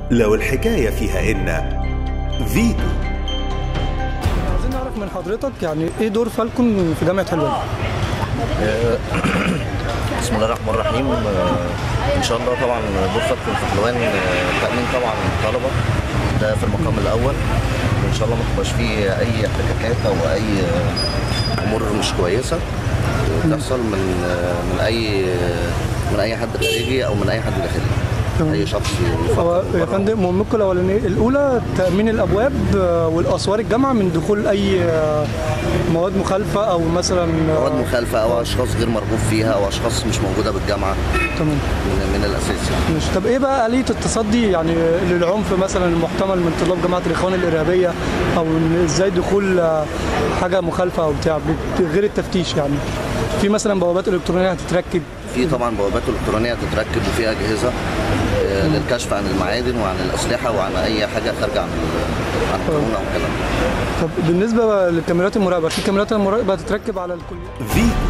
لو الحكاية فيها إن فيتو عايزين نعرف من حضرتك يعني ايه دور فالكون في جامعه حلوان بسم الله الرحمن الرحيم آه، ان شاء الله طبعا دور فاتكم في حلوان آه، تامين طبعا الطلبه ده في المقام الاول وان شاء الله ما تبقاش فيه اي احتكاكات او اي آه، امور مش كويسه تحصل من آه، من اي من اي حد خارجي او من اي حد داخلي تمام. اي شخص هو يفكر يا بره. فندم مهمتكم الاولانيه الاولى تامين الابواب آه، والاسوار الجامعه من دخول اي آه، مواد مخالفه او مثلا آه، مواد مخالفه او اشخاص غير مرغوب فيها او اشخاص مش موجوده بالجامعه تمام من, من الاساس يعني مش طب ايه بقى آلية التصدي يعني للعنف مثلا المحتمل من طلاب جماعة الإخوان الإرهابية أو إن ازاي دخول آه، حاجة مخالفة أو بتاع بت- غير التفتيش يعني في مثلا بوابات إلكترونية هتتركب في طبعا بوابات الكترونيه تتركب وفي اجهزه آه، للكشف عن المعادن وعن الاسلحه وعن اي حاجه خارجه عن ال- عن القانون او الكلام ده طب بالنسبة للكاميرات المراقبة في كاميرات المراقبة هتتركب على الكليات فيتو